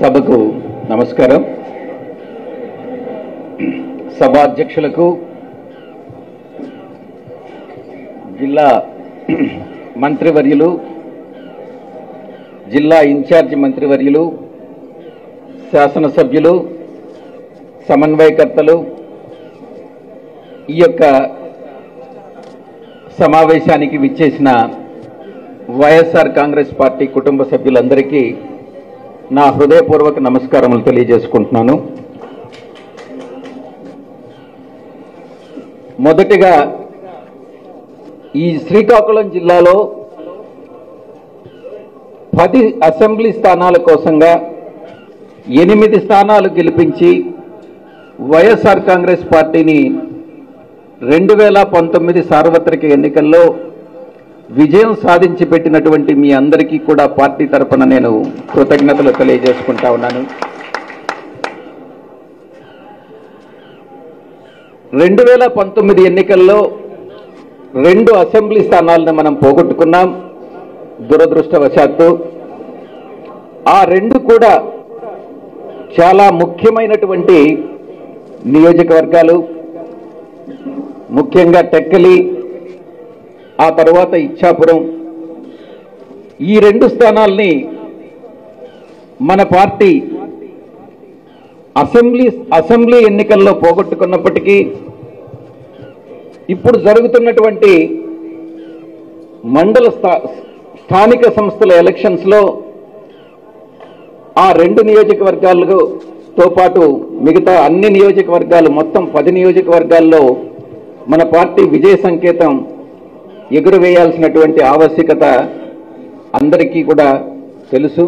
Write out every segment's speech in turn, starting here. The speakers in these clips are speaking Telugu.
సభకు నమస్కారం సభాధ్యక్షులకు జిల్లా మంత్రివర్యులు జిల్లా ఇన్ఛార్జి మంత్రివర్యులు శాసనసభ్యులు సమన్వయకర్తలు ఈ యొక్క సమావేశానికి విచ్చేసిన వైఎస్ఆర్ కాంగ్రెస్ పార్టీ కుటుంబ సభ్యులందరికీ నా హృదయపూర్వక నమస్కారములు తెలియజేసుకుంటున్నాను మొదటిగా ఈ శ్రీకాకుళం జిల్లాలో పది అసెంబ్లీ స్థానాల కోసంగా ఎనిమిది స్థానాలు గెలిపించి వైఎస్ఆర్ కాంగ్రెస్ పార్టీని రెండు వేల పంతొమ్మిది సార్వత్రిక ఎన్నికల్లో విజయం సాధించి పెట్టినటువంటి మీ అందరికీ కూడా పార్టీ తరపున నేను కృతజ్ఞతలు తెలియజేసుకుంటా ఉన్నాను రెండు వేల పంతొమ్మిది ఎన్నికల్లో రెండు అసెంబ్లీ స్థానాలను మనం పోగొట్టుకున్నాం దురదృష్టవశాత్తు ఆ రెండు కూడా చాలా ముఖ్యమైనటువంటి నియోజకవర్గాలు ముఖ్యంగా టెక్కలి ఆ తర్వాత ఇచ్చాపురం ఈ రెండు స్థానాల్ని మన పార్టీ అసెంబ్లీ అసెంబ్లీ ఎన్నికల్లో పోగొట్టుకున్నప్పటికీ ఇప్పుడు జరుగుతున్నటువంటి మండల స్థా- స్థానిక సంస్థల ఎలక్షన్స్లో ఆ రెండు నియోజకవర్గాలతో పాటు మిగతా అన్ని నియోజకవర్గాలు మొత్తం పది నియోజకవర్గాల్లో మన పార్టీ విజయ సంకేతం ఎగురవేయాల్సినటువంటి ఆవశ్యకత అందరికీ కూడా తెలుసు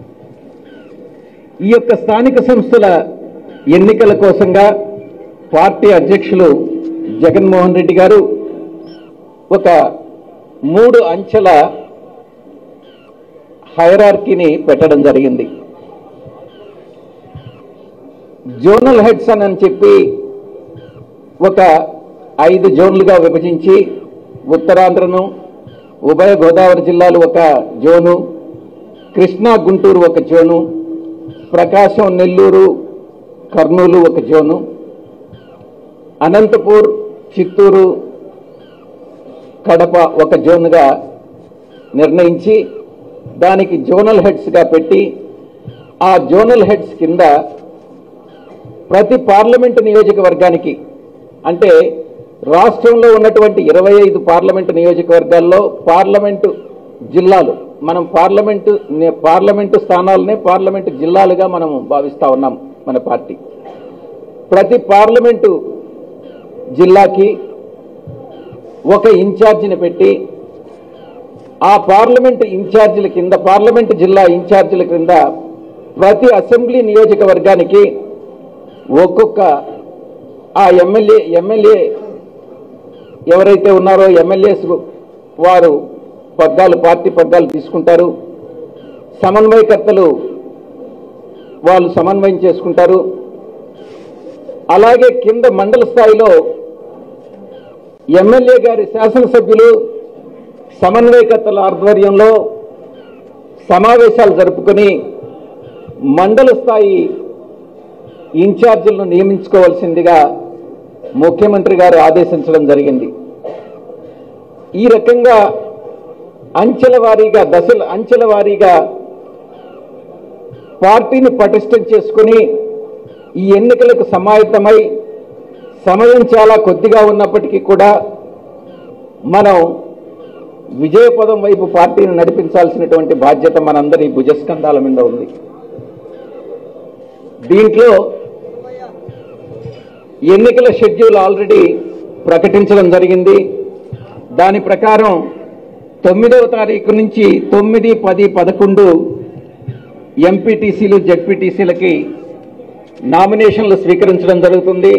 ఈ యొక్క స్థానిక సంస్థల ఎన్నికల కోసంగా పార్టీ అధ్యక్షులు జగన్మోహన్ రెడ్డి గారు ఒక మూడు అంచెల హైరార్కీని పెట్టడం జరిగింది జోనల్ హెడ్స్ అని చెప్పి ఒక ఐదు జోన్లుగా విభజించి ఉత్తరాంధ్రను ఉభయ గోదావరి జిల్లాలు ఒక జోను కృష్ణా గుంటూరు ఒక జోను ప్రకాశం నెల్లూరు కర్నూలు ఒక జోను అనంతపూర్ చిత్తూరు కడప ఒక జోన్గా నిర్ణయించి దానికి జోనల్ హెడ్స్గా పెట్టి ఆ జోనల్ హెడ్స్ కింద ప్రతి పార్లమెంటు నియోజకవర్గానికి అంటే రాష్ట్రంలో ఉన్నటువంటి ఇరవై ఐదు పార్లమెంటు నియోజకవర్గాల్లో పార్లమెంటు జిల్లాలు మనం పార్లమెంటు నే- పార్లమెంటు స్థానాలనే పార్లమెంటు జిల్లాలుగా మనం భావిస్తా ఉన్నాం మన పార్టీ ప్రతి పార్లమెంటు జిల్లాకి ఒక ఇన్ఛార్జిని పెట్టి ఆ పార్లమెంటు ఇన్ఛార్జీల కింద పార్లమెంటు జిల్లా ఇన్ఛార్జీల కింద ప్రతి అసెంబ్లీ నియోజకవర్గానికి ఒక్కొక్క ఆ ఎమ్మెల్యే ఎమ్మెల్యే ఎవరైతే ఉన్నారో ఎమ్మెల్యేస్ వారు పగ్గాలు పార్టీ పగ్గాలు తీసుకుంటారు సమన్వయకర్తలు వాళ్ళు సమన్వయం చేసుకుంటారు అలాగే కింద మండల స్థాయిలో ఎమ్మెల్యే గారి శాసనసభ్యులు సమన్వయకర్తల ఆధ్వర్యంలో సమావేశాలు జరుపుకొని మండల స్థాయి ఇన్ఛార్జీలను నియమించుకోవాల్సిందిగా ముఖ్యమంత్రి గారు ఆదేశించడం జరిగింది ఈ రకంగా అంచెల వారీగా దశల అంచెల వారీగా పార్టీని పటిష్టం చేసుకుని ఈ ఎన్నికలకు సమాయత్తమై సమయం చాలా కొద్దిగా ఉన్నప్పటికీ కూడా మనం విజయపదం వైపు పార్టీని నడిపించాల్సినటువంటి బాధ్యత మనందరి భుజస్కంధాల మీద ఉంది దీంట్లో ఎన్నికల షెడ్యూల్ ఆల్రెడీ ప్రకటించడం జరిగింది దాని ప్రకారం తొమ్మిదవ తారీఖు నుంచి తొమ్మిది పది పదకొండు ఎంపీటీసీలు జెడ్పీటీసీలకి నామినేషన్లు స్వీకరించడం జరుగుతుంది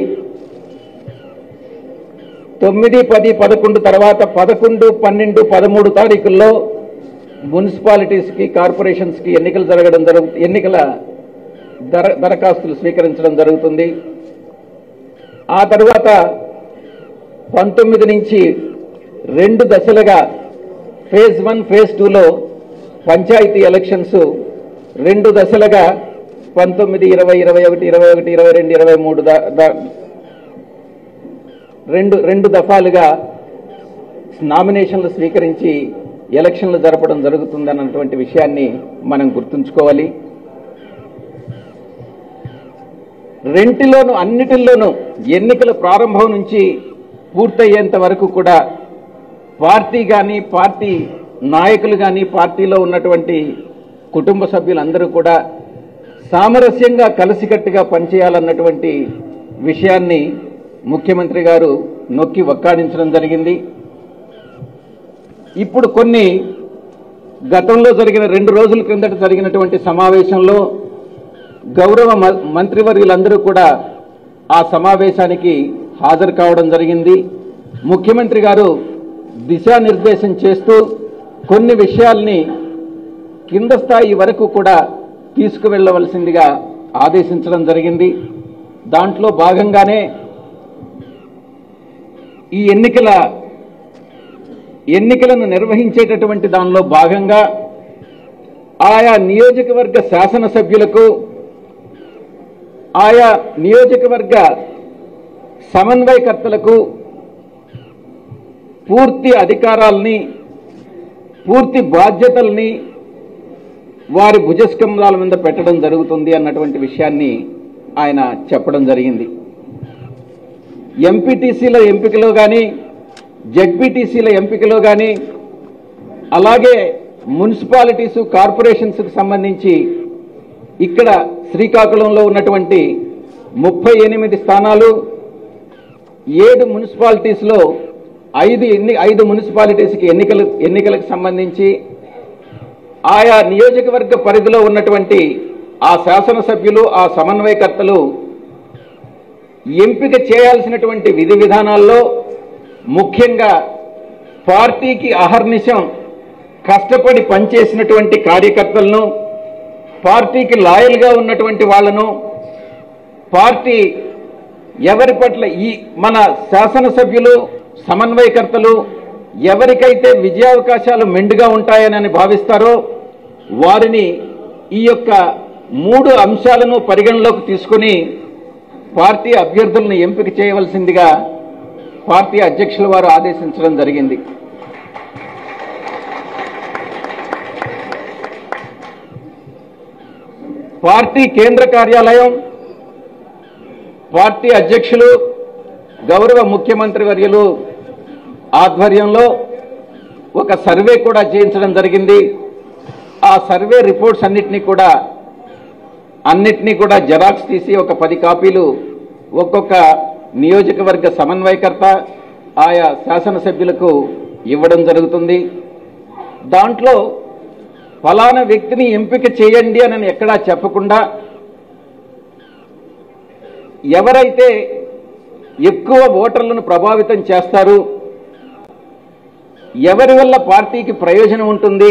తొమ్మిది పది పదకొండు తర్వాత పదకొండు పన్నెండు పదమూడు తారీఖుల్లో మున్సిపాలిటీస్కి కార్పొరేషన్స్కి ఎన్నికలు జరగడం జరుగు ఎన్నికల దర దరఖాస్తులు స్వీకరించడం జరుగుతుంది ఆ తర్వాత పంతొమ్మిది నుంచి రెండు దశలుగా ఫేజ్ వన్ ఫేజ్ టూలో పంచాయతీ ఎలక్షన్స్ రెండు దశలుగా పంతొమ్మిది ఇరవై ఇరవై ఒకటి ఇరవై ఒకటి ఇరవై రెండు ఇరవై మూడు దా దా- రెండు రెండు దఫాలుగా నామినేషన్లు స్వీకరించి ఎలక్షన్లు జరపడం జరుగుతుందన్నటువంటి విషయాన్ని మనం గుర్తుంచుకోవాలి రెంటిలోనూ అన్నిటిల్లోనూ ఎన్నికల ప్రారంభం నుంచి పూర్తయ్యేంత వరకు కూడా పార్టీ కానీ పార్టీ నాయకులు కానీ పార్టీలో ఉన్నటువంటి కుటుంబ సభ్యులందరూ కూడా సామరస్యంగా కలిసికట్టుగా పనిచేయాలన్నటువంటి విషయాన్ని ముఖ్యమంత్రి గారు నొక్కి వక్కాడించడం జరిగింది ఇప్పుడు కొన్ని గతంలో జరిగిన రెండు రోజుల క్రిందట జరిగినటువంటి సమావేశంలో గౌరవ మ- మంత్రివర్యులందరూ కూడా ఆ సమావేశానికి హాజరు కావడం జరిగింది ముఖ్యమంత్రి గారు దిశానిర్దేశం చేస్తూ కొన్ని విషయాల్ని కింద స్థాయి వరకు కూడా తీసుకువెళ్ళవలసిందిగా ఆదేశించడం జరిగింది దాంట్లో భాగంగానే ఈ ఎన్నికల ఎన్నికలను నిర్వహించేటటువంటి దానిలో భాగంగా ఆయా నియోజకవర్గ శాసనసభ్యులకు ఆయా నియోజకవర్గ సమన్వయకర్తలకు పూర్తి అధికారాల్ని పూర్తి బాధ్యతల్ని వారి భుజస్కంధాల మీద పెట్టడం జరుగుతుంది అన్నటువంటి విషయాన్ని ఆయన చెప్పడం జరిగింది ఎంపీటీసీల ఎంపికలో కానీ జడ్పీటీసీల ఎంపికలో కానీ అలాగే మున్సిపాలిటీసు కార్పొరేషన్స్కి సంబంధించి ఇక్కడ శ్రీకాకుళంలో ఉన్నటువంటి ముప్పై ఎనిమిది స్థానాలు ఏడు మున్సిపాలిటీస్లో ఐదు ఎన్ని ఐదు మున్సిపాలిటీస్కి ఎన్నికలు ఎన్నికలకు సంబంధించి ఆయా నియోజకవర్గ పరిధిలో ఉన్నటువంటి ఆ శాసనసభ్యులు ఆ సమన్వయకర్తలు ఎంపిక చేయాల్సినటువంటి విధి విధానాల్లో ముఖ్యంగా పార్టీకి అహర్నిశం కష్టపడి పనిచేసినటువంటి కార్యకర్తలను పార్టీకి లాయల్గా ఉన్నటువంటి వాళ్ళను పార్టీ ఎవరి పట్ల ఈ మన శాసనసభ్యులు సమన్వయకర్తలు ఎవరికైతే విజయావకాశాలు మెండుగా ఉంటాయని భావిస్తారో వారిని ఈ యొక్క మూడు అంశాలను పరిగణలోకి తీసుకుని పార్టీ అభ్యర్థులను ఎంపిక చేయవలసిందిగా పార్టీ అధ్యక్షుల వారు ఆదేశించడం జరిగింది పార్టీ కేంద్ర కార్యాలయం పార్టీ అధ్యక్షులు గౌరవ ముఖ్యమంత్రి వర్యులు ఆధ్వర్యంలో ఒక సర్వే కూడా చేయించడం జరిగింది ఆ సర్వే రిపోర్ట్స్ అన్నిటినీ కూడా అన్నిటినీ కూడా జెరాక్స్ తీసి ఒక పది కాపీలు ఒక్కొక్క నియోజకవర్గ సమన్వయకర్త ఆయా శాసనసభ్యులకు ఇవ్వడం జరుగుతుంది దాంట్లో ఫలానా వ్యక్తిని ఎంపిక చేయండి అని ఎక్కడా చెప్పకుండా ఎవరైతే ఎక్కువ ఓటర్లను ప్రభావితం చేస్తారు ఎవరి వల్ల పార్టీకి ప్రయోజనం ఉంటుంది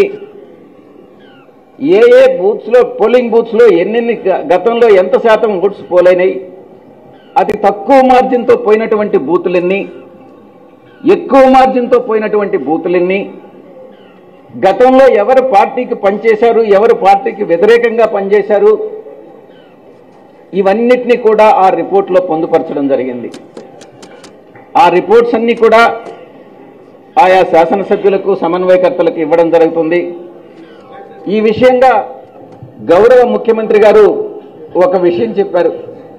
ఏ ఏ బూత్స్లో పోలింగ్ బూత్స్లో ఎన్నెన్ని గ- గతంలో ఎంత శాతం ఓట్స్ పోలైనాయి అతి తక్కువ మార్జిన్తో పోయినటువంటి బూతులెన్ని ఎక్కువ మార్జిన్తో పోయినటువంటి బూతులెన్ని గతంలో ఎవరు పార్టీకి పనిచేశారు ఎవరు పార్టీకి వ్యతిరేకంగా పనిచేశారు ఇవన్నిటినీ కూడా ఆ రిపోర్ట్లో పొందుపరచడం జరిగింది ఆ రిపోర్ట్స్ అన్ని కూడా ఆయా శాసనసభ్యులకు సమన్వయకర్తలకు ఇవ్వడం జరుగుతుంది ఈ విషయంగా గౌరవ ముఖ్యమంత్రి గారు ఒక విషయం చెప్పారు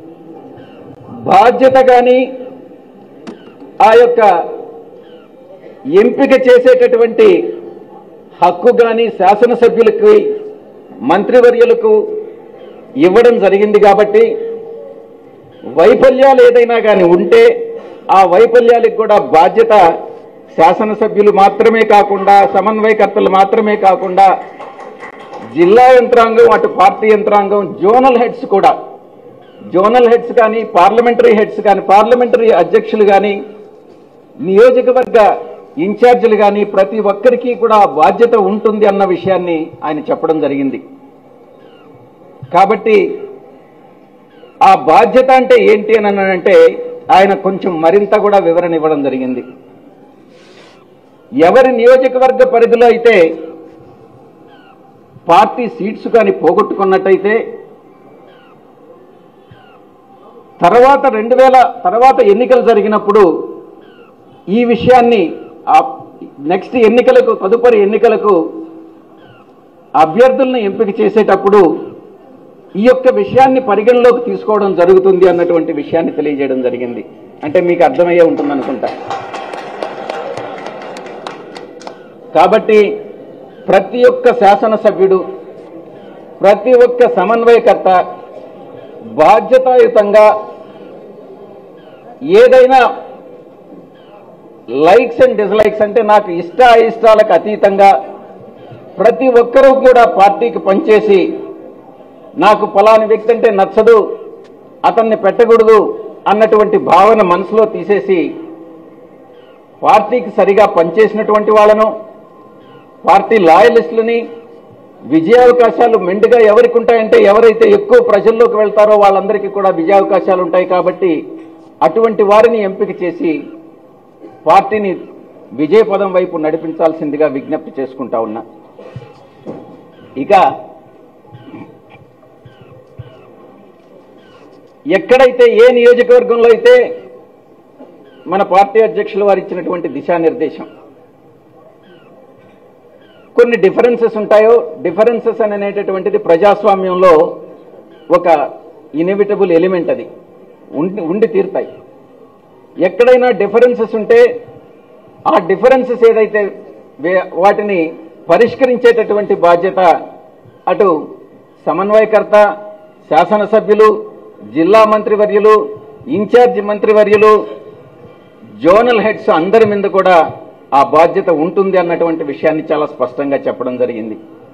బాధ్యత కానీ ఆ యొక్క ఎంపిక చేసేటటువంటి హక్కు కానీ శాసనసభ్యులకి మంత్రివర్యులకు ఇవ్వడం జరిగింది కాబట్టి వైఫల్యాలు ఏదైనా కానీ ఉంటే ఆ వైఫల్యాలకు కూడా బాధ్యత శాసనసభ్యులు మాత్రమే కాకుండా సమన్వయకర్తలు మాత్రమే కాకుండా జిల్లా యంత్రాంగం అటు పార్టీ యంత్రాంగం జోనల్ హెడ్స్ కూడా జోనల్ హెడ్స్ కానీ పార్లమెంటరీ హెడ్స్ కానీ పార్లమెంటరీ అధ్యక్షులు కానీ నియోజకవర్గ ఇన్ఛార్జీలు కానీ ప్రతి ఒక్కరికి కూడా ఆ బాధ్యత ఉంటుంది అన్న విషయాన్ని ఆయన చెప్పడం జరిగింది కాబట్టి ఆ బాధ్యత అంటే ఏంటి అని అన్నాడంటే ఆయన కొంచెం మరింత కూడా వివరణ ఇవ్వడం జరిగింది ఎవరి నియోజకవర్గ పరిధిలో అయితే పార్టీ సీట్స్ కానీ పోగొట్టుకున్నట్టయితే తర్వాత రెండు వేల తర్వాత ఎన్నికలు జరిగినప్పుడు ఈ విషయాన్ని నెక్స్ట్ ఎన్నికలకు తదుపరి ఎన్నికలకు అభ్యర్థులను ఎంపిక చేసేటప్పుడు ఈ యొక్క విషయాన్ని పరిగణలోకి తీసుకోవడం జరుగుతుంది అన్నటువంటి విషయాన్ని తెలియజేయడం జరిగింది అంటే మీకు అర్థమయ్యే ఉంటుంది అనుకుంటా కాబట్టి ప్రతి ఒక్క శాసనసభ్యుడు ప్రతి ఒక్క సమన్వయకర్త బాధ్యతాయుతంగా ఏదైనా లైక్స్ అండ్ డిస్లైక్స్ అంటే నాకు ఇష్ట అయిష్టాలకు అతీతంగా ప్రతి ఒక్కరూ కూడా పార్టీకి పనిచేసి నాకు ఫలాని వ్యక్తి అంటే నచ్చదు అతన్ని పెట్టకూడదు అన్నటువంటి భావన మనసులో తీసేసి పార్టీకి సరిగా పనిచేసినటువంటి వాళ్ళను పార్టీ లాయలిస్టులని విజయావకాశాలు మెండుగా ఎవరికి ఉంటాయంటే ఎవరైతే ఎక్కువ ప్రజల్లోకి వెళ్తారో వాళ్ళందరికీ కూడా విజయావకాశాలు ఉంటాయి కాబట్టి అటువంటి వారిని ఎంపిక చేసి పార్టీని విజయపదం వైపు నడిపించాల్సిందిగా విజ్ఞప్తి చేసుకుంటా ఉన్నా ఇక ఎక్కడైతే ఏ నియోజకవర్గంలో అయితే మన పార్టీ అధ్యక్షుల వారు ఇచ్చినటువంటి దిశానిర్దేశం కొన్ని డిఫరెన్సెస్ ఉంటాయో డిఫరెన్సెస్ అని అనేటటువంటిది ప్రజాస్వామ్యంలో ఒక ఇన్ఎవిటబుల్ ఎలిమెంట్ అది ఉండి ఉండి తీరుతాయి ఎక్కడైనా డిఫరెన్సెస్ ఉంటే ఆ డిఫరెన్సెస్ ఏదైతే వే- వాటిని పరిష్కరించేటటువంటి బాధ్యత అటు సమన్వయకర్త శాసనసభ్యులు జిల్లా మంత్రివర్యులు ఇన్ఛార్జి మంత్రివర్యులు జోనల్ హెడ్స్ అందరి మీద కూడా ఆ బాధ్యత ఉంటుంది అన్నటువంటి విషయాన్ని చాలా స్పష్టంగా చెప్పడం జరిగింది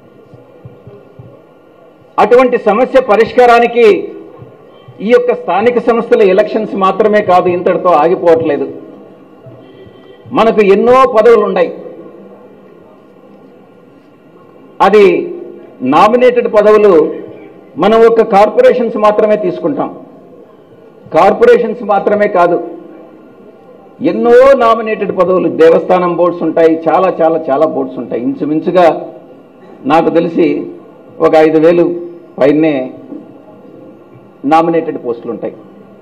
అటువంటి సమస్య పరిష్కారానికి ఈ యొక్క స్థానిక సంస్థల ఎలక్షన్స్ మాత్రమే కాదు ఇంతటితో ఆగిపోవట్లేదు మనకు ఎన్నో పదవులు ఉన్నాయి అది నామినేటెడ్ పదవులు మనం ఒక కార్పొరేషన్స్ మాత్రమే తీసుకుంటాం కార్పొరేషన్స్ మాత్రమే కాదు ఎన్నో నామినేటెడ్ పదవులు దేవస్థానం బోర్డ్స్ ఉంటాయి చాలా చాలా చాలా బోర్డ్స్ ఉంటాయి ఇంచుమించుగా నాకు తెలిసి ఒక ఐదు వేలు పైనే నామినేటెడ్ పోస్టులు ఉంటాయి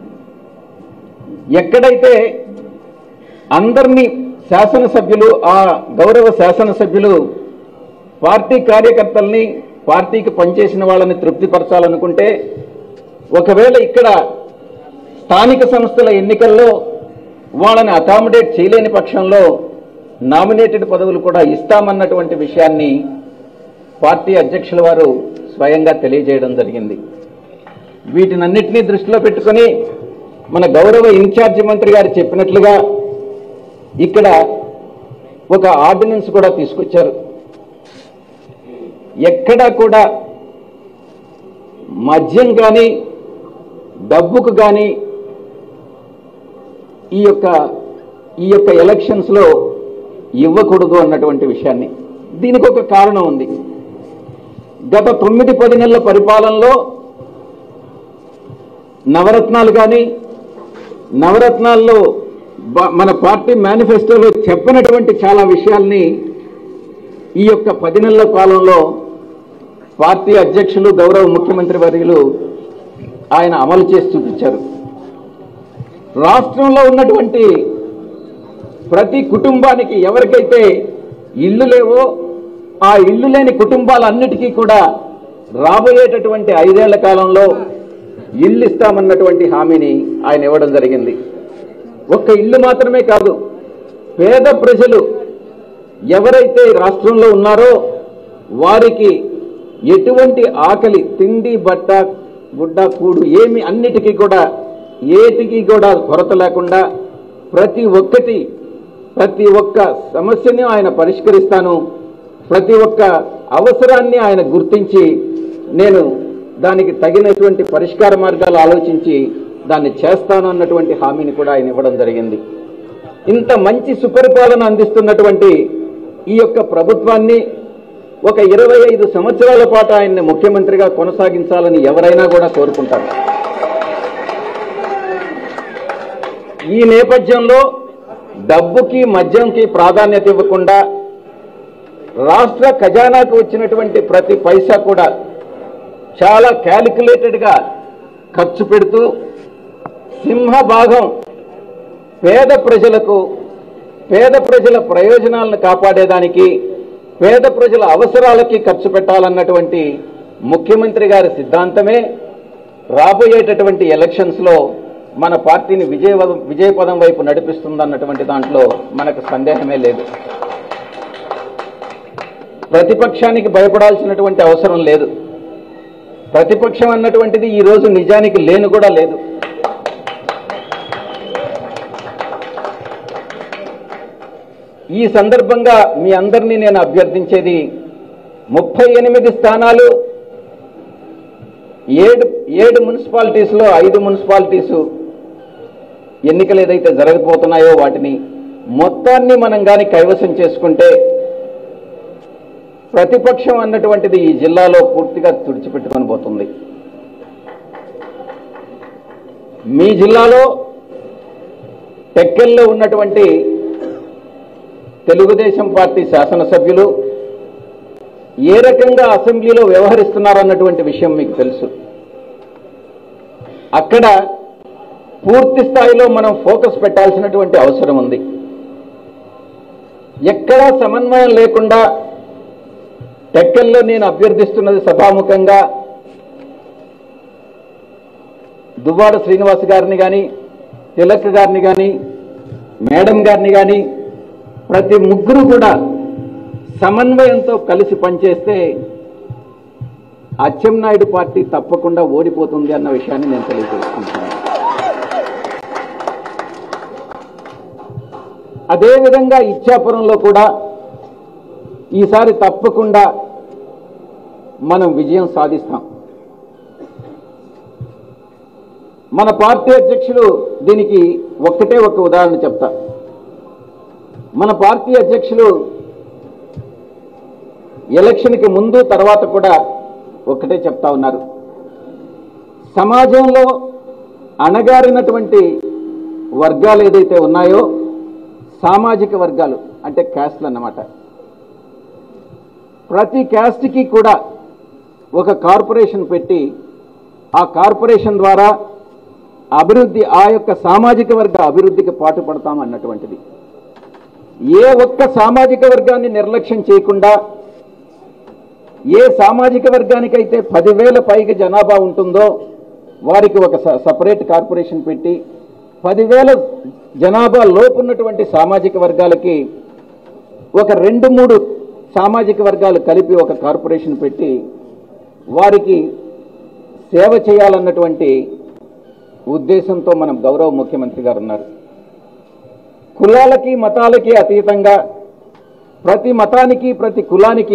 ఎక్కడైతే అందరినీ శాసనసభ్యులు ఆ గౌరవ శాసనసభ్యులు పార్టీ కార్యకర్తల్ని పార్టీకి పనిచేసిన వాళ్ళని తృప్తిపరచాలనుకుంటే ఒకవేళ ఇక్కడ స్థానిక సంస్థల ఎన్నికల్లో వాళ్ళని అకామిడేట్ చేయలేని పక్షంలో నామినేటెడ్ పదవులు కూడా ఇస్తామన్నటువంటి విషయాన్ని పార్టీ అధ్యక్షుల వారు స్వయంగా తెలియజేయడం జరిగింది వీటినన్నిటినీ దృష్టిలో పెట్టుకొని మన గౌరవ ఇన్ఛార్జి మంత్రి గారు చెప్పినట్లుగా ఇక్కడ ఒక ఆర్డినెన్స్ కూడా తీసుకొచ్చారు ఎక్కడా కూడా మద్యం కానీ డబ్బుకు కానీ ఈ యొక్క ఈ యొక్క ఎలక్షన్స్ లో ఇవ్వకూడదు అన్నటువంటి విషయాన్ని దీనికి ఒక కారణం ఉంది గత తొమ్మిది పది నెలల పరిపాలనలో నవరత్నాలు కానీ నవరత్నాల్లో బ- మన పార్టీ మేనిఫెస్టోలో చెప్పినటువంటి చాలా విషయాల్ని ఈ యొక్క పది నెలల కాలంలో పార్టీ అధ్యక్షులు గౌరవ ముఖ్యమంత్రి వర్యులు ఆయన అమలు చేసి చూపించారు రాష్ట్రంలో ఉన్నటువంటి ప్రతి కుటుంబానికి ఎవరికైతే ఇల్లు లేవో ఆ ఇల్లు లేని కుటుంబాలన్నిటికీ కూడా రాబోయేటటువంటి ఐదేళ్ల కాలంలో ఇల్లు ఇస్తామన్నటువంటి హామీని ఆయన ఇవ్వడం జరిగింది ఒక్క ఇల్లు మాత్రమే కాదు పేద ప్రజలు ఎవరైతే రాష్ట్రంలో ఉన్నారో వారికి ఎటువంటి ఆకలి తిండి బట్ట గుడ్డ కూడు ఏమి అన్నిటికీ కూడా ఏటికి కూడా కొరత లేకుండా ప్రతి ఒక్కటి ప్రతి ఒక్క సమస్యని ఆయన పరిష్కరిస్తాను ప్రతి ఒక్క అవసరాన్ని ఆయన గుర్తించి నేను దానికి తగినటువంటి పరిష్కార మార్గాలు ఆలోచించి దాన్ని చేస్తాను అన్నటువంటి హామీని కూడా ఆయన ఇవ్వడం జరిగింది ఇంత మంచి సుపరిపాలన అందిస్తున్నటువంటి ఈ యొక్క ప్రభుత్వాన్ని ఒక ఇరవై ఐదు సంవత్సరాల పాటు ఆయన్ని ముఖ్యమంత్రిగా కొనసాగించాలని ఎవరైనా కూడా కోరుకుంటారు ఈ నేపథ్యంలో డబ్బుకి మద్యంకి ప్రాధాన్యత ఇవ్వకుండా రాష్ట్ర ఖజానాకు వచ్చినటువంటి ప్రతి పైసా కూడా చాలా క్యాలిక్యులేటెడ్గా ఖర్చు పెడుతూ సింహభాగం పేద ప్రజలకు పేద ప్రజల ప్రయోజనాలను కాపాడేదానికి పేద ప్రజల అవసరాలకి ఖర్చు పెట్టాలన్నటువంటి ముఖ్యమంత్రి గారి సిద్ధాంతమే రాబోయేటటువంటి ఎలక్షన్స్ లో మన పార్టీని విజయ విజయపదం వైపు నడిపిస్తుందన్నటువంటి దాంట్లో మనకు సందేహమే లేదు ప్రతిపక్షానికి భయపడాల్సినటువంటి అవసరం లేదు ప్రతిపక్షం అన్నటువంటిది ఈ రోజు నిజానికి లేను కూడా లేదు ఈ సందర్భంగా మీ అందరినీ నేను అభ్యర్థించేది ముప్పై ఎనిమిది స్థానాలు ఏడు ఏడు మున్సిపాలిటీస్ లో ఐదు మున్సిపాలిటీస్ ఎన్నికలు ఏదైతే జరగబోతున్నాయో వాటిని మొత్తాన్ని మనం గాని కైవసం చేసుకుంటే ప్రతిపక్షం అన్నటువంటిది ఈ జిల్లాలో పూర్తిగా తుడిచిపెట్టుకొని పోతుంది మీ జిల్లాలో టెక్కెల్లో ఉన్నటువంటి తెలుగుదేశం పార్టీ శాసనసభ్యులు ఏ రకంగా అసెంబ్లీలో వ్యవహరిస్తున్నారన్నటువంటి విషయం మీకు తెలుసు అక్కడ పూర్తి స్థాయిలో మనం ఫోకస్ పెట్టాల్సినటువంటి అవసరం ఉంది ఎక్కడా సమన్వయం లేకుండా టెక్కల్లో నేను అభ్యర్థిస్తున్నది సభాముఖంగా దువ్వాడ శ్రీనివాస్ గారిని కానీ తిలక్ గారిని కానీ మేడం గారిని కానీ ప్రతి ముగ్గురు కూడా సమన్వయంతో కలిసి పనిచేస్తే అచ్చెన్నాయుడు పార్టీ తప్పకుండా ఓడిపోతుంది అన్న విషయాన్ని నేను తెలియజేసుకుంటున్నాను అదేవిధంగా ఇచ్చాపురంలో కూడా ఈసారి తప్పకుండా మనం విజయం సాధిస్తాం మన పార్టీ అధ్యక్షులు దీనికి ఒక్కటే ఒక ఉదాహరణ చెప్తా మన పార్టీ అధ్యక్షులు ఎలక్షన్కి ముందు తర్వాత కూడా ఒక్కటే చెప్తా ఉన్నారు సమాజంలో అణగారినటువంటి వర్గాలు ఏదైతే ఉన్నాయో సామాజిక వర్గాలు అంటే క్యాస్ట్లు అన్నమాట ప్రతి క్యాస్ట్కి కూడా ఒక కార్పొరేషన్ పెట్టి ఆ కార్పొరేషన్ ద్వారా అభివృద్ధి ఆ యొక్క సామాజిక వర్గ అభివృద్ధికి పాటుపడతాం అన్నటువంటిది ఏ ఒక్క సామాజిక వర్గాన్ని నిర్లక్ష్యం చేయకుండా ఏ సామాజిక వర్గానికైతే పదివేల పైగా జనాభా ఉంటుందో వారికి ఒక స- సపరేట్ కార్పొరేషన్ పెట్టి పదివేల జనాభా లోపున్నటువంటి సామాజిక వర్గాలకి ఒక రెండు మూడు సామాజిక వర్గాలు కలిపి ఒక కార్పొరేషన్ పెట్టి వారికి సేవ చేయాలన్నటువంటి ఉద్దేశంతో మనం గౌరవ ముఖ్యమంత్రి గారు ఉన్నారు కులాలకి మతాలకి అతీతంగా ప్రతి మతానికి ప్రతి కులానికి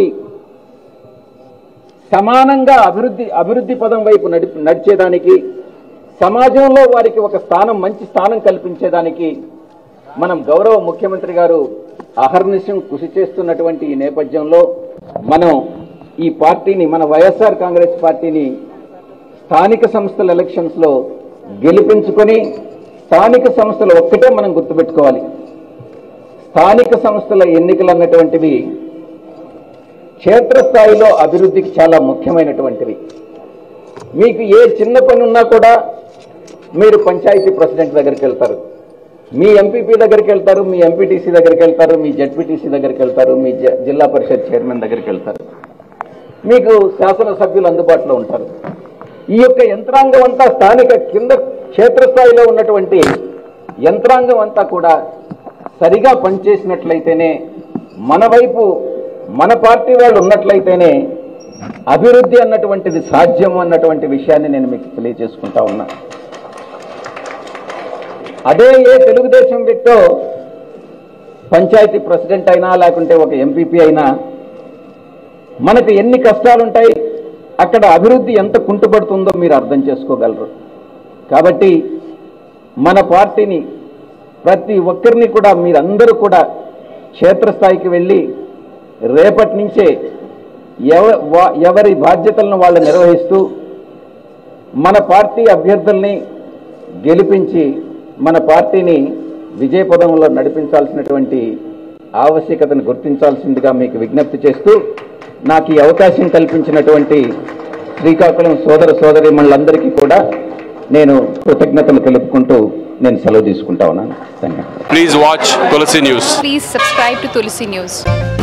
సమానంగా అభివృద్ధి అభివృద్ధి పదం వైపు నడి నడిచేదానికి సమాజంలో వారికి ఒక స్థానం మంచి స్థానం కల్పించేదానికి మనం గౌరవ ముఖ్యమంత్రి గారు అహర్నిశం కృషి చేస్తున్నటువంటి ఈ నేపథ్యంలో మనం ఈ పార్టీని మన వైఎస్ఆర్ కాంగ్రెస్ పార్టీని స్థానిక సంస్థల ఎలక్షన్స్ లో గెలిపించుకొని స్థానిక సంస్థలు ఒక్కటే మనం గుర్తుపెట్టుకోవాలి స్థానిక సంస్థల ఎన్నికలు అన్నటువంటివి క్షేత్రస్థాయిలో అభివృద్ధికి చాలా ముఖ్యమైనటువంటివి మీకు ఏ చిన్న పని ఉన్నా కూడా మీరు పంచాయతీ ప్రెసిడెంట్ దగ్గరికి వెళ్తారు మీ ఎంపీపీ దగ్గరికి వెళ్తారు మీ ఎంపీటీసీ దగ్గరికి వెళ్తారు మీ జడ్పీటీసీ దగ్గరికి వెళ్తారు మీ జ- జిల్లా పరిషత్ చైర్మన్ దగ్గరికి వెళ్తారు మీకు శాసనసభ్యులు అందుబాటులో ఉంటారు ఈ యొక్క యంత్రాంగం అంతా స్థానిక కింద క్షేత్రస్థాయిలో ఉన్నటువంటి యంత్రాంగం అంతా కూడా సరిగా పనిచేసినట్లయితేనే మన వైపు మన పార్టీ వాళ్ళు ఉన్నట్లయితేనే అభివృద్ధి అన్నటువంటిది సాధ్యం అన్నటువంటి విషయాన్ని నేను మీకు తెలియజేసుకుంటా ఉన్నా అదే ఏ తెలుగుదేశం వ్యక్తో పంచాయతీ ప్రెసిడెంట్ అయినా లేకుంటే ఒక ఎంపీపీ అయినా మనకు ఎన్ని కష్టాలుంటాయి అక్కడ అభివృద్ధి ఎంత కుంటుపడుతుందో మీరు అర్థం చేసుకోగలరు కాబట్టి మన పార్టీని ప్రతి ఒక్కరిని కూడా మీరందరూ కూడా క్షేత్రస్థాయికి వెళ్ళి రేపటి నుంచే ఎవ వా- ఎవరి బాధ్యతలను వాళ్ళు నిర్వహిస్తూ మన పార్టీ అభ్యర్థుల్ని గెలిపించి మన పార్టీని విజయపదంలో నడిపించాల్సినటువంటి ఆవశ్యకతను గుర్తించాల్సిందిగా మీకు విజ్ఞప్తి చేస్తూ నాకు ఈ అవకాశం కల్పించినటువంటి శ్రీకాకుళం సోదర సోదరిమణులందరికీ కూడా నేను కృతజ్ఞతలు తెలుపుకుంటూ నేను సెలవు తీసుకుంటా ఉన్నాను ధన్యవాదాలు Please watch Tulsi News. Please subscribe to Tulsi News.